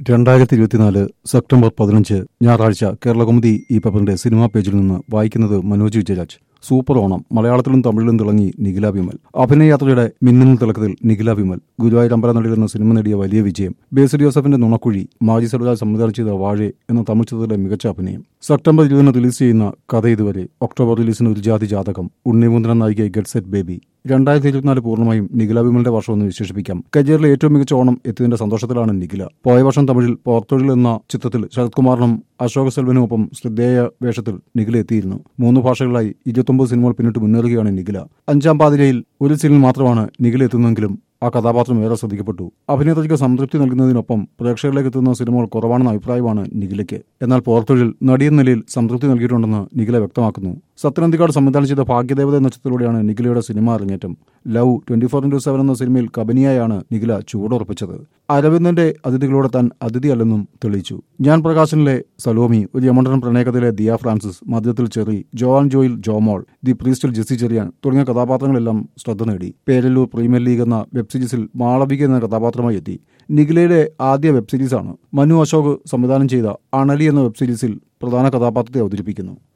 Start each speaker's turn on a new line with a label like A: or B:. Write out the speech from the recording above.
A: രണ്ടായിരത്തി ഇരുപത്തിനാല് സെപ്റ്റംബർ പതിനഞ്ച് ഞായറാഴ്ച കേരളകൗമുദി ഈ പേപ്പറിന്റെ സിനിമാ പേജിൽ നിന്ന് വായിക്കുന്നത് മനോജ് വിജയരാജ് സൂപ്പർ ഓണം മലയാളത്തിലും തമിഴിലും തിളങ്ങി നിഖില വിമൽ അഭിനയയാത്രയുടെ മിന്നുന്ന തിളക്കത്തിൽ നിഖില വിമൽ ഗുരുവായൂർ അമ്പലനടിയിൽ എന്ന സിനിമ നേടിയ വലിയ വിജയം ബേസിൽ ജോസഫിന്റെ നുണക്കുഴി മാജി സെൽവരാജ് സംവിധാനം ചെയ്ത വാഴെ എന്ന തമിഴ് ചിത്രത്തിലെ മികച്ച അഭിനയം സെപ്റ്റംബർ ഇരുപതിന് റിലീസ് ചെയ്യുന്ന കഥ ഇതുവരെ ഒക്ടോബർ റിലീസിന് ഒരു ജാതി ജാതകം ഉണ്ണിമുന്ദ്രൻ നായിക ഗെറ്റ് സെറ്റ് ബേബി രണ്ടായിരത്തി ഇരുപത്തിനാല് പൂർണ്ണമായും നിഖില വിമലിന്റെ വർഷമെന്ന് വിശേഷിപ്പിക്കാം കരിയറിലെ ഏറ്റവും മികച്ച ഓണം എത്തിയതിന്റെ സന്തോഷത്തിലാണ് നിഖില പോയ വർഷം തമിഴിൽ പോർത്തൊഴിൽ എന്ന ചിത്രത്തിൽ ശരത് കുമാറിനും അശോക് സെൽവനുമൊപ്പം ശ്രദ്ധേയ വേഷത്തിൽ നിഖില എത്തിയിരുന്നു മൂന്ന് ഭാഷകളിലായി ഇരുപത്തൊമ്പത് സിനിമകൾ പിന്നിട്ട് മുന്നേറുകയാണ് നിഖില അഞ്ചാം പാതിരയിൽ ഒരു സീനിൽ മാത്രമാണ് നിഖില എത്തുന്നതെങ്കിലും ആ കഥാപാത്രം ഏറെ ശ്രദ്ധിക്കപ്പെട്ടു അഭിനേത്രിക്ക് സംതൃപ്തി നൽകുന്നതിനൊപ്പം പ്രേക്ഷകരിലേക്ക് എത്തുന്ന സിനിമകൾ കുറവാണെന്ന അഭിപ്രായമാണ് നിഖിലയ്ക്ക് എന്നാൽ പോർത്തുഴിൽ നടിയെന്ന നിലയിൽ സംതൃപ്തി നൽകിയിട്ടുണ്ടെന്ന് നിഖില വ്യക്തമാക്കുന്നു സത്യനന്ദിക്കാട് സംവിധാനം ചെയ്ത ഭാഗ്യദേവത എന്ന ചിത്രത്തിലൂടെയാണ് നിഖിലയുടെ സിനിമ അരങ്ങേറ്റം love twenty four into seven എന്ന സിനിമയിൽ കബനിയായാണ് നിഖില ചൂടുറപ്പിച്ചത് അരവിന്ദന്റെ അതിഥികളോട് താൻ അതിഥിയല്ലെന്നും തെളിയിച്ചു ഞാൻ പ്രകാശനിലെ സലോമി ഒരു യമണ്ടൻ പ്രണയകഥയിലെ ദിയ ഫ്രാൻസിസ് മധ്യത്തിൽ ചെറി ജോവാൻ ജോയിൽ ജോമോൾ ദി പ്രീസ്റ്റിൽ ജെസ്സി ചെറിയാൻ തുടങ്ങിയ കഥാപാത്രങ്ങളെല്ലാം ശ്രദ്ധ നേടി പേരല്ലൂർ പ്രീമിയർ ലീഗ് എന്ന വെബ് സീരീസിൽ മാളവിക എന്ന കഥാപാത്രമായി എത്തി നിഖിലയുടെ ആദ്യ വെബ് സീരീസാണ് മനു അശോക് സംവിധാനം ചെയ്ത അണലി എന്ന വെബ് സീരീസിൽ പ്രധാന കഥാപാത്രത്തെ അവതരിപ്പിക്കുന്നു